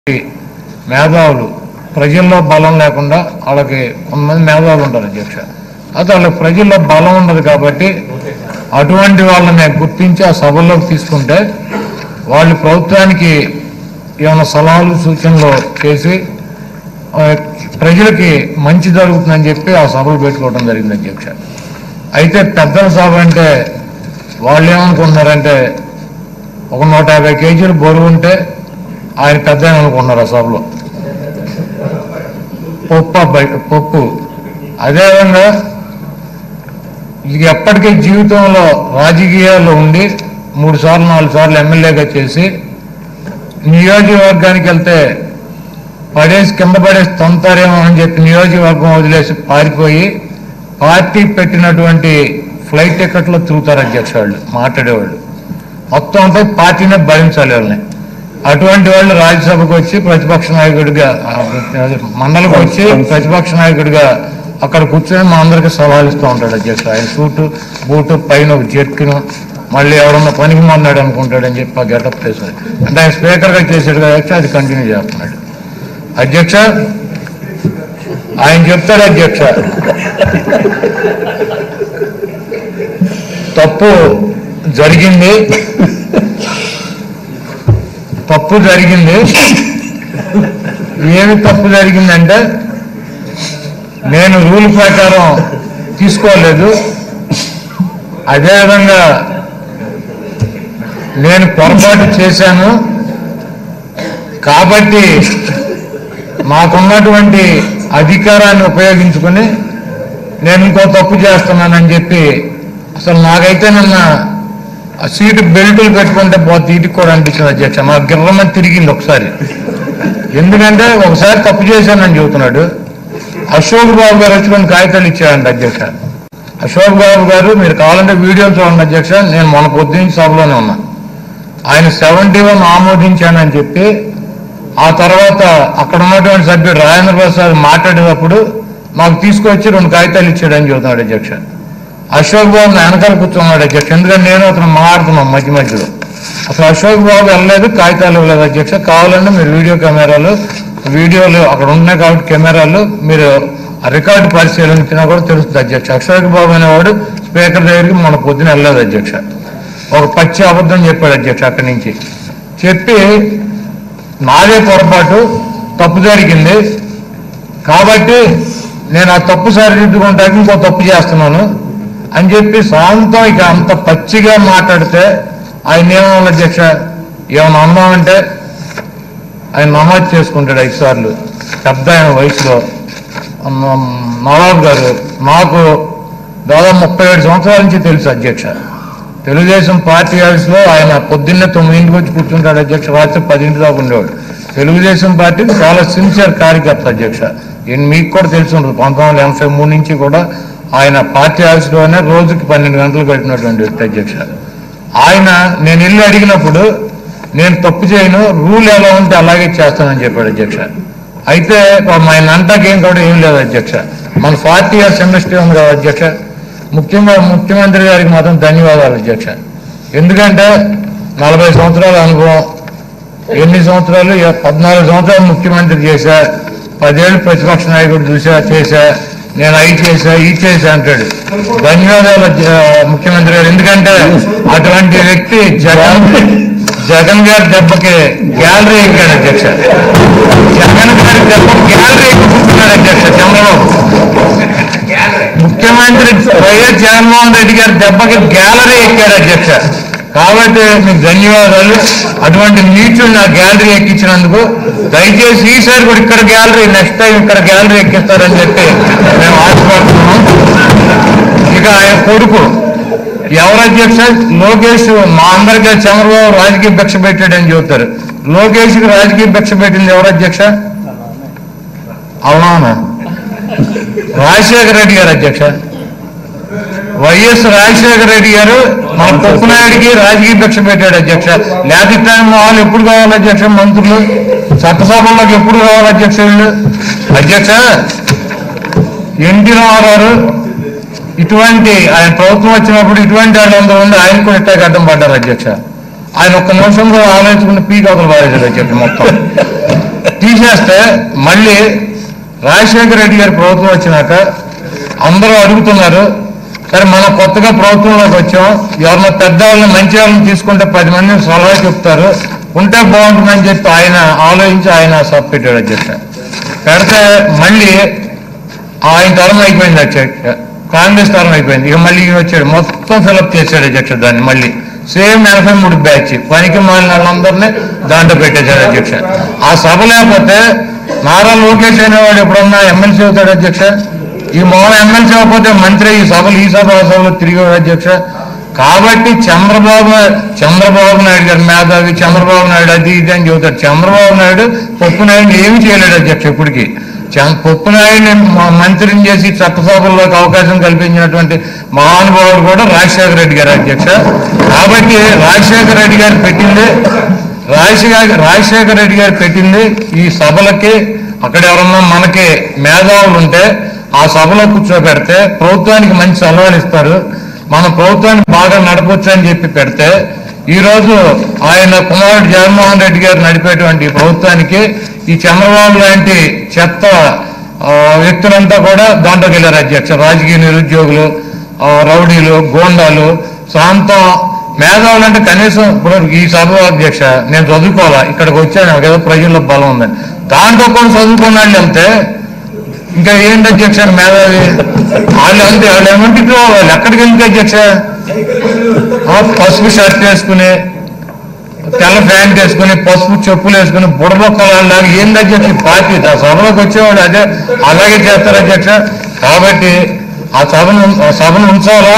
మేధావులు ప్రజల్లో బలం లేకుండా వాళ్ళకి కొంతమంది మేధావులు ఉంటారు అధ్యక్ష అయితే వాళ్ళకి ప్రజల్లో బలం ఉండదు కాబట్టి అటువంటి వాళ్ళని గుర్తించి ఆ సభల్లోకి తీసుకుంటే వాళ్ళు ప్రభుత్వానికి ఏమైనా సలహాలు సూచనలు చేసి ఆ, ప్రజలకి మంచి జరుగుతుందని చెప్పి ఆ సభలు పెట్టుకోవడం జరిగింది అధ్యక్ష అయితే పెద్దల సభ అంటే వాళ్ళు ఏమనుకుంటున్నారంటే ఒక నూట యాభై కేజీలు బరువు ఉంటే ఆయన పెద్ద ఆయన అనుకున్నారు ఆ సభలో పప్పు అబ్బాయి పప్పు అదేవిధంగా ఇది ఎప్పటికీ జీవితంలో రాజకీయాల్లో ఉండి మూడు సార్లు నాలుగు సార్లు ఎమ్మెల్యేగా చేసి నియోజకవర్గానికి వెళ్తే పడేసి కింద పడేసి తొంతారేమో అని చెప్పి నియోజకవర్గం వదిలేసి పారిపోయి పార్టీ పెట్టినటువంటి ఫ్లైట్ టికెట్లో తిరుగుతారు అధ్యక్ష వాళ్ళు మాట్లాడేవాళ్ళు మొత్తం అంతా పార్టీనే భరించాలి వాళ్ళని అటువంటి వాళ్ళు రాజ్యసభకు వచ్చి ప్రతిపక్ష నాయకుడిగా ఆ, మండలికి వచ్చి ప్రతిపక్ష నాయకుడిగా అక్కడ కూర్చొని మా అందరికి సలహాలు ఇస్తూ ఉంటాడు అధ్యక్ష ఆయన సూటు బూటు పైన ఒక జెర్కిను మళ్ళీ ఎవరన్నా పనికి మన్నాడు అనుకుంటాడని చెప్పి ఆ గెటప్ చేశాడు అంటే ఆయన స్పీకర్గా చేసాడు కదా అధ్యక్ష అది కంటిన్యూ చేస్తున్నాడు అధ్యక్ష ఆయన చెప్తాడు అధ్యక్ష తప్పు జరిగింది తప్పు జరిగింది ఏమి తప్పు జరిగిందంటే నేను రూల్ ప్రకారం తీసుకోలేదు అదేవిధంగా నేను పొరపాటు చేశాను కాబట్టి మాకున్నటువంటి అధికారాన్ని ఉపయోగించుకొని నేను ఇంకో తప్పు చేస్తున్నానని చెప్పి అసలు నాకైతే నిన్న ఆ సీటు బెల్టులు పెట్టుకుంటే పోతే వీటికి కూడా అనిపించింది అధ్యక్ష మా గిర్రమని తిరిగింది ఒకసారి ఎందుకంటే ఒకసారి తప్పు చేశానని చెబుతున్నాడు అశోక్ బాబు గారు వచ్చి కొన్ని కాగితాలు ఇచ్చారంట అధ్యక్ష అశోక్ బాబు గారు మీరు కావాలంటే వీడియోలు చూడండి అధ్యక్ష నేను మొన్న పొద్దున్న సభలోనే ఉన్నా ఆయన సెవెంటీ వన్ ఆమోదించానని చెప్పి ఆ తర్వాత అక్కడ ఉన్నటువంటి సభ్యుడు రాజేంద్ర ప్రసాద్ మాట్లాడేటప్పుడు మాకు తీసుకొచ్చి రెండు కాగితాలు ఇచ్చాడని చెబుతున్నాడు అధ్యక్ష అశోక్ బాబు నా వెనకాల కూర్చున్నాడు అధ్యక్ష ఎందుకంటే నేను అతను మాట్లాడుతున్నాం మధ్య మధ్యలో అసలు అశోక్ బాబు వెళ్ళలేదు కాగితాలు ఇవ్వలేదు అధ్యక్ష కావాలంటే మీరు వీడియో కెమెరాలు వీడియోలు అక్కడ ఉన్నాయి కాబట్టి కెమెరాలు మీరు ఆ రికార్డు పరిశీలించినా కూడా తెలుస్తుంది అధ్యక్ష అశోక్ బాబు అనేవాడు స్పీకర్ దగ్గరికి మన పొద్దున వెళ్ళలేదు అధ్యక్ష ఒక పచ్చి అబద్ధం చెప్పాడు అధ్యక్ష అక్కడి నుంచి చెప్పి నాదే పొరపాటు తప్పు జరిగింది కాబట్టి నేను ఆ తప్పు సరిదిద్దుకుంటానికి ఇంకో తప్పు చేస్తున్నాను అని చెప్పి సాంతం ఇక అంత పచ్చిగా మాట్లాడితే ఆయన ఏమన్నా అధ్యక్ష ఏమన్నా అన్నామంటే ఆయన నమాజ్ చేసుకుంటాడు ఐదు సార్లు పెద్ద ఆయన వయసులో అమ్మ- నవాబ్ గారు నాకు దాదాపు ముప్పై ఏడు సంవత్సరాల నుంచి తెలుసు అధ్యక్ష తెలుగుదేశం పార్టీ ఆఫీస్లో ఆయన పొద్దున్నే తొమ్మిదింటికి వచ్చి కూర్చుంటాడు అధ్యక్ష రాత్రి పదింటి దాకా ఉండేవాడు తెలుగుదేశం పార్టీ చాలా సిన్సియర్ కార్యకర్త అధ్యక్ష ఈయన మీకు కూడా తెలిసి ఉంటుంది పంతొమ్మిది వందల ఎనభై మూడు నుంచి కూడా ఆయన పార్టీ ఆఫీస్లోనే రోజుకి పన్నెండు గంటలు కట్టినటువంటి వ్యక్తి అధ్యక్ష ఆయన నేను ఇల్లు అడిగినప్పుడు నేను తప్పు చేయను రూల్ ఎలా ఉంటే అలాగే చేస్తానని చెప్పాడు అధ్యక్ష అయితే పాపం ఆయన అంటాకేం కూడా ఏం లేదు అధ్యక్ష మన ఫార్టీ ఇయర్స్ ఇండస్ట్రీ ఉంది కదా అధ్యక్ష ముఖ్యంగా ముఖ్యమంత్రి గారికి మాత్రం ధన్యవాదాలు అధ్యక్ష ఎందుకంటే నలభై సంవత్సరాల అనుభవం ఎన్ని సంవత్సరాలు ఏ- పద్నాలుగు సంవత్సరాలు ముఖ్యమంత్రి చేశా పదేళ్ళు ప్రతిపక్ష నాయకుడు చూసా చేశా నేను అయి చేశా ఈ చేశా అంటాడు ధన్యవాదాలు అధ్య- ముఖ్యమంత్రి గారు ఎందుకంటే అటువంటి వ్యక్తి జగన్ జగన్ గారి దెబ్బకి గ్యాలరీ ఎక్కాడు అధ్యక్ష జగన్ గారి దెబ్బకి గ్యాలరీ ఎక్కుతున్నాడు అధ్యక్ష చంద్రబాబు ముఖ్యమంత్రి వైఎస్ జగన్మోహన్ రెడ్డి గారి దెబ్బకి గ్యాలరీ ఎక్కాడు అధ్యక్ష కాబట్టి మీకు ధన్యవాదాలు అటువంటి నీచుని నా గ్యాలరీ ఎక్కించినందుకు దయచేసి ఈసారి కూడా ఇక్కడ గ్యాలరీ నెక్స్ట్ టైం ఇక్కడ గ్యాలరీ ఎక్కిస్తారని చెప్పి మేము ఆశపడుతున్నాం ఇక ఆయన కొడుకు ఎవరు అధ్యక్ష లోకేష్ మా అందరికీ చంద్రబాబు రాజకీయ భిక్ష పెట్టాడని చెబుతారు లోకేష్కి రాజకీయ భిక్ష పెట్టింది ఎవరు అధ్యక్ష అవునా రాజశేఖర రెడ్డి గారు అధ్యక్ష వైఎస్ రాజశేఖర రెడ్డి గారు మన పొప్పునాయుడికి రాజకీయ భిక్ష పెట్టాడు అధ్యక్ష లేకపోతే టైం వాళ్ళు ఎప్పుడు కావాలి అధ్యక్ష మంత్రులు చట్టసభల్లోకి ఎప్పుడు కావాలి అధ్యక్ష వీళ్ళు అధ్యక్ష ఎన్టీ రామారావు ఇటువంటి ఆయన ప్రభుత్వం వచ్చినప్పుడు ఇటువంటి వాళ్ళందరూ ఉండి ఆయన కూడా ఇట్టాకి అడ్డం పడ్డారు అధ్యక్ష ఆయన ఒక్క నిమిషంలో ఆలోచించుకుని పీక్ అవతలు పారేశాడు అధ్యక్ష మొత్తం తీసేస్తే మళ్ళీ రాజశేఖర రెడ్డి గారి ప్రభుత్వం వచ్చినాక అందరూ అడుగుతున్నారు సరే మనం కొత్తగా ప్రభుత్వంలోకి వచ్చాం ఎవరినో పెద్దవాళ్ళని మంచి వాళ్ళని తీసుకుంటే పది మందిని సలహా చెప్తారు ఉంటే బాగుంటుందని చెప్పి ఆయన ఆలోచించి ఆయన సబ్ పెట్టాడు అధ్యక్ష పెడితే మళ్ళీ ఆయన టర్మ్ అయిపోయింది అధ్యక్ష కాంగ్రెస్ టర్మ్ అయిపోయింది ఇక మళ్ళీ ఈయన వచ్చాడు మొత్తం ఫిలప్ చేశాడు అధ్యక్ష దాన్ని మళ్ళీ సేమ్ ఎనభై మూడు బ్యాచ్ పనికి మాలిన వాళ్ళందరినీ దాంట్లో పెట్టేశాడు అధ్యక్ష ఆ సభ లేకపోతే నారా లోకేష్ అనేవాడు ఎప్పుడన్నా ఎమ్మెల్సీ అవుతాడు అధ్యక్ష ఈ మూల ఎమ్మెల్సీ అవ్వకపోతే మంత్రి ఈ సభలు ఈ సభ ఆ సభలో తిరిగాడు అధ్యక్ష కాబట్టి చంద్రబాబు చంద్రబాబు నాయుడు గారు మేధావి చంద్రబాబు నాయుడు అది ఇది అని చెబుతాడు చంద్రబాబు నాయుడు పప్పు నాయుడు ఏమి చేయలేడు అధ్యక్ష ఇప్పటికి చం- పప్పు నాయుడిని మ- మంత్రిని చేసి చట్టసభల్లోకి అవకాశం కల్పించినటువంటి మహానుభావుడు కూడా రాజశేఖర రెడ్డి గారు అధ్యక్ష కాబట్టి రాజశేఖర రెడ్డి గారు పెట్టింది రాజశేఖర రాజశేఖర రెడ్డి గారు పెట్టింది ఈ సభలకి అక్కడ ఎవరన్నా మనకి మేధావులు ఉంటే ఆ సభలో కూర్చోబెడితే ప్రభుత్వానికి మంచి సలహాలు ఇస్తారు మన ప్రభుత్వాన్ని బాగా నడపొచ్చు అని చెప్పి పెడితే ఈ రోజు ఆయన కుమారుడు జగన్మోహన్ రెడ్డి గారు నడిపేటువంటి ఈ ప్రభుత్వానికి ఈ చంద్రబాబు లాంటి చెత్త ఆ, వ్యక్తులంతా కూడా దాంట్లోకి వెళ్ళారు అధ్యక్ష రాజకీయ నిరుద్యోగులు ఆ, రౌడీలు గోండాలు సొంతం మేధావులు అంటే కనీసం ఇప్పుడు ఈ సభ అధ్యక్ష నేను చదువుకోవాలా ఇక్కడికి వచ్చాను నాకు ఏదో ప్రజల్లో బలం ఉందని దాంట్లో కూడా చదువుకున్న వాళ్ళు వెళ్తే ఇంకా ఏంటి అధ్యక్ష మేధావి వాళ్ళు అంతే వాళ్ళు ఏమంటే వాళ్ళు ఎక్కడికి వెళ్తే అధ్యక్ష ఆ, పసుపు షర్ట్ వేసుకుని తెల్ల ప్యాంట్ వేసుకుని పసుపు చెప్పులు వేసుకుని బుడబొక్కలాగా ఏంది అధ్యక్ష ఈ పార్టీ ఆ సభలోకి వచ్చేవాడు అదే అలాగే చేస్తారు అధ్యక్ష కాబట్టి ఆ సభను ఆ సభను ఉంచాలా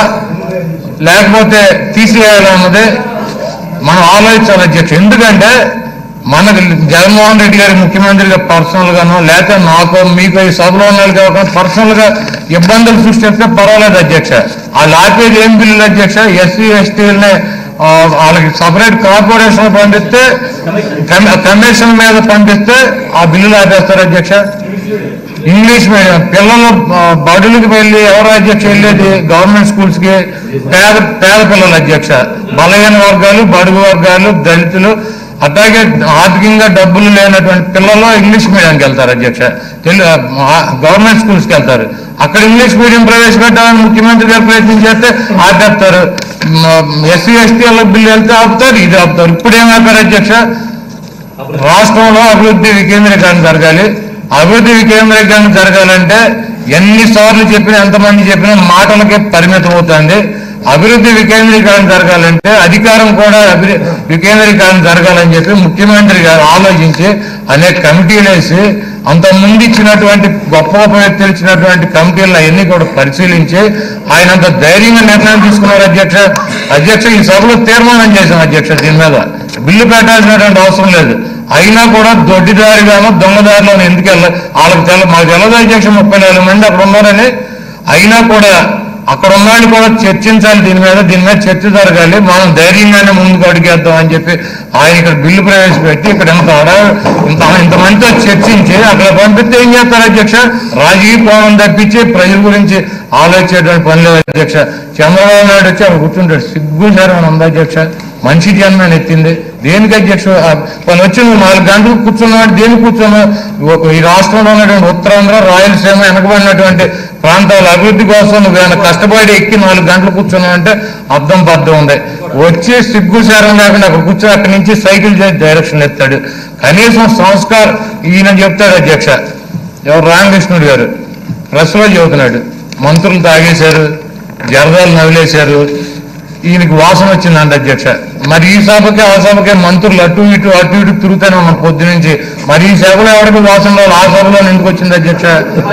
లేకపోతే తీసివేయాలన్నది మనం ఆలోచించాలి అధ్యక్ష ఎందుకంటే మనకు జగన్మోహన్ రెడ్డి గారి ముఖ్యమంత్రిగా పర్సనల్ గానో లేకపోతే నాకు మీకు ఈ సభలో ఉన్న వాళ్ళకి కాకుండా పర్సనల్ గా ఇబ్బందులు సృష్టిస్తే పర్వాలేదు అధ్యక్ష ఆ లాపేజ్ ఏం బిల్లులు అధ్యక్ష ఎస్సీ ఎస్టీలని వాళ్ళకి సపరేట్ కార్పొరేషన్ పంపిస్తే కమి- కమిషన్ మీద పంపిస్తే ఆ బిల్లులు ఆపేస్తారు అధ్యక్ష ఇంగ్లీష్ మీడియం పిల్లలు ఆ, బడులకు వెళ్ళి ఎవరు అధ్యక్ష వెళ్ళేది గవర్నమెంట్ స్కూల్స్ కి పేద పేద పిల్లలు అధ్యక్ష బలహీన వర్గాలు బడుగు వర్గాలు దళితులు అట్లాగే ఆర్థికంగా డబ్బులు లేనటువంటి పిల్లలు ఇంగ్లీష్ మీడియంకి వెళ్తారు అధ్యక్ష తెలు- ఆ, గవర్నమెంట్ స్కూల్స్కి వెళ్తారు అక్కడ ఇంగ్లీష్ మీడియం ప్రవేశపెట్టాలని ముఖ్యమంత్రి గారు ప్రయత్నం చేస్తే ఆపేస్తారు ఎస్సీ ఎస్టీ బిల్లు వెళ్తే ఆపుతారు ఇది ఆపుతారు ఇప్పుడు ఏం ఆపారు అధ్యక్ష రాష్ట్రంలో అభివృద్ధి వికేంద్రీకరణ జరగాలి అభివృద్ధి వికేంద్రీకరణ జరగాలంటే ఎన్నిసార్లు చెప్పినా ఎంతమంది చెప్పినా మాటలకే పరిమితం అవుతుంది అభివృద్ధి వికేంద్రీకరణ జరగాలంటే అధికారం కూడా అభివృ వికేంద్రీకరణ జరగాలని చెప్పి ముఖ్యమంత్రి గారు ఆలోచించి అనేక కమిటీలు వేసి అంత ముందు ఇచ్చినటువంటి గొప్ప గొప్ప వ్యక్తులు ఇచ్చినటువంటి కమిటీలను అవన్నీ కూడా పరిశీలించి ఆయన అంత ధైర్యంగా నిర్ణయం తీసుకున్నారు అధ్యక్ష అధ్యక్ష ఈ సభలో తీర్మానం చేశాం అధ్యక్ష దీని మీద బిల్లు పెట్టాల్సినటువంటి అవసరం లేదు అయినా కూడా దొడ్డిదారిగాను దొంగదారిలో ఎందుకు వెళ్ళ వాళ్ళకి తెల్ల మాకు తెల్లదు అధ్యక్ష ముప్పై నాలుగు మంది అక్కడ ఉన్నారని అయినా కూడా అక్కడ ఉన్నాళ్ళు కూడా చర్చించాలి దీని మీద దీని మీద చర్చ జరగాలి మనం ధైర్యంగానే ముందుకు అడిగేద్దాం అని చెప్పి ఆయన ఇక్కడ బిల్లు ప్రవేశపెట్టి ఇక్కడ ఇంత హడా ఇంత ఇంతమందితో చర్చించి అక్కడ పంపిస్తే ఏం చేస్తారు అధ్యక్ష రాజకీయ కోణం తప్పించి ప్రజల గురించి ఆలోచించేటువంటి పని లేదు అధ్యక్ష చంద్రబాబు నాయుడు వచ్చి అక్కడ కూర్చుంటాడు సిగ్గు శరం ఉంది అధ్యక్ష మనిషి జన్మని ఎత్తింది దేనికి అధ్యక్ష వాళ్ళు వచ్చి నువ్వు నాలుగు గంటలు కూర్చున్నాడు దేనికి కూర్చున్నావు ఒక- ఈ రాష్ట్రంలో ఉన్నటువంటి ఉత్తరాంధ్ర రాయలసీమ వెనకబడినటువంటి ప్రాంతాల అభివృద్ధి కోసం నువ్వు ఏమైనా కష్టపడి ఎక్కి నాలుగు గంటలు కూర్చున్నావు అంటే అర్థం పర్థం ఉంది వచ్చి సిగ్గు శారం లేకుండా అక్కడ కూర్చొని అక్కడి నుంచి సైకిల్ చేసి డైరెక్షన్ ఎత్తాడు కనీసం సంస్కార్ ఈయన చెప్తాడు అధ్యక్ష ఎవరు రామకృష్ణుడు గారు ప్రెస్లో చెబుతున్నాడు మంత్రులు తాగేశారు జరదాలు నవిలేశారు ఈయనకి వాసన వచ్చిందంట అధ్యక్ష మరి ఈ సభకి ఆ సభకి మంత్రులు అటు ఇటు అటు ఇటు తిరుగుతానే ఉన్నాం పొద్దు నుంచి మరి ఈ సభలో ఎవరికి వాసన రాదు ఆ సభలో ఎందుకు వచ్చింది అధ్యక్ష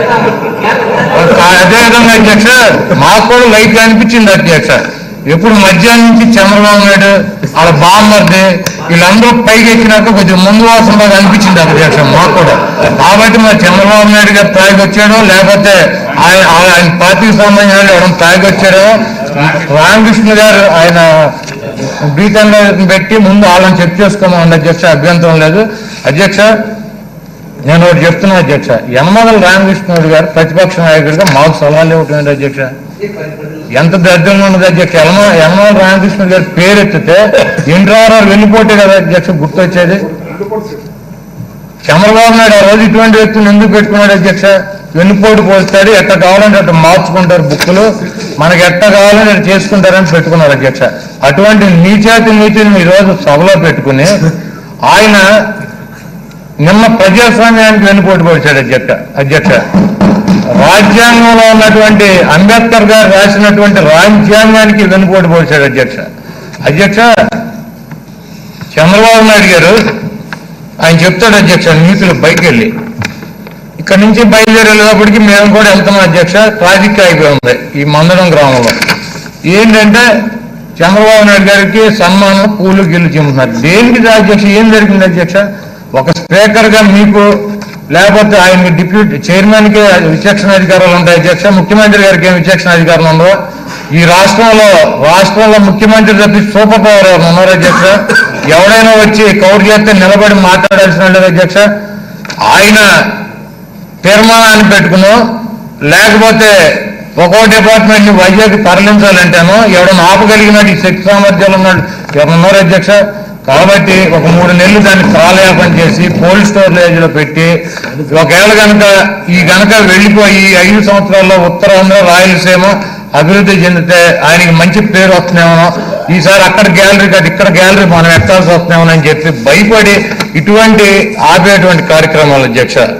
అదే విధంగా అధ్యక్ష మాకు కూడా లైట్ అనిపించింది అధ్యక్ష ఎప్పుడు మధ్యాహ్నం నుంచి చంద్రబాబు నాయుడు వాళ్ళ బామ్మర్ది వీళ్ళందరూ పైకి ఎక్కినాక కొంచెం ముందు వాసనలాగా అనిపించింది అధ్యక్ష మాకు కూడా కాబట్టి మరి చంద్రబాబు నాయుడు గారు తాగి వచ్చాడో లేకపోతే ఆయన ఆయన పార్టీకి సంబంధించిన వాళ్ళు ఎవరైనా తాగి వచ్చాడో రామకృష్ణ గారు ఆయన బీతంలో పెట్టి ముందు వాళ్ళని చెక్ చేసుకోమని అధ్యక్ష అభ్యంతరం లేదు అధ్యక్ష నేను ఒకటి చెప్తున్నా అధ్యక్ష యనమదల రామకృష్ణుడు గారు ప్రతిపక్ష నాయకుడిగా మాకు సలహాలు ఇవ్వటం అధ్యక్ష ఎంత దరిద్రంగా ఉన్నది అధ్యక్ష యనమ యనమల రామకృష్ణ గారి పేరు ఎత్తితే ఇంద్రవరాలు వెళ్ళిపోతే కదా అధ్యక్ష గుర్తొచ్చేది చంద్రబాబు నాయుడు ఆ రోజు ఇటువంటి వ్యక్తులు ఎందుకు పెట్టుకున్నాడు అధ్యక్ష వెన్నుపోటు పోస్తాడు ఎట్ట కావాలంటే అట్ట మార్చుకుంటారు బుక్కులు మనకి ఎట్ట కావాలంటే అట్ట చేసుకుంటారని పెట్టుకున్నారు అధ్యక్ష అటువంటి నీచాతి నీతిని ఈ రోజు సభలో పెట్టుకుని ఆయన నిన్న ప్రజాస్వామ్యానికి వెన్నుపోటు పొడిచాడు అధ్యక్ష అధ్యక్ష రాజ్యాంగంలో ఉన్నటువంటి అంబేద్కర్ గారు రాసినటువంటి రాజ్యాంగానికి వెన్నుపోటు పొడిచాడు అధ్యక్ష అధ్యక్ష చంద్రబాబు నాయుడు గారు ఆయన చెప్తాడు అధ్యక్ష నీతులు పైకి వెళ్ళి ఇక్కడ నుంచి బయలుదేరి వెళ్ళేటప్పటికి మేము కూడా వెళ్తున్నాం అధ్యక్ష ట్రాఫిక్ అయిపోయి ఉంది ఈ మందడం గ్రామంలో ఏంటంటే చంద్రబాబు నాయుడు గారికి సన్మానం పూలు గిల్లు చెందుతున్నారు దేనికి ఇది అధ్యక్ష ఏం జరిగింది అధ్యక్ష ఒక స్పీకర్ గా మీకు లేకపోతే ఆయన డిప్యూటీ చైర్మన్ కి విచక్షణ అధికారాలు ఉంటాయి అధ్యక్ష ముఖ్యమంత్రి గారికి ఏం విచక్షణ అధికారులు ఉండవు ఈ రాష్ట్రంలో రాష్ట్రంలో ముఖ్యమంత్రి తప్పి సూపర్ పవర్ ఎవరు ఉన్నారు అధ్యక్ష ఎవడైనా వచ్చి కౌరు చేస్తే నిలబడి మాట్లాడాల్సిన లేదు అధ్యక్ష ఆయన తీర్మానాన్ని పెట్టుకును లేకపోతే ఒక్కో డిపార్ట్మెంట్ ని వైజాగ్ తరలించాలంటేనో ఎవడన్నా ఆపగలిగినాడు ఈ శక్తి సామర్థ్యాలు ఉన్నాడు ఎవరున్నారు అధ్యక్ష కాబట్టి ఒక మూడు నెలలు దాన్ని కాలయాపన చేసి కోల్డ్ స్టోరేజ్ లో పెట్టి ఒకవేళ కనుక ఈ గనక వెళ్ళిపోయి ఈ ఐదు సంవత్సరాల్లో ఉత్తరాంధ్ర రాయలసీమ అభివృద్ధి చెందితే ఆయనకి మంచి పేరు వస్తుందేమో ఈసారి అక్కడ గ్యాలరీ కాదు ఇక్కడ గ్యాలరీ మనం ఎక్కాల్సి వస్తుందేమో అని చెప్పి భయపడి ఇటువంటి ఆపేటువంటి కార్యక్రమాలు అధ్యక్ష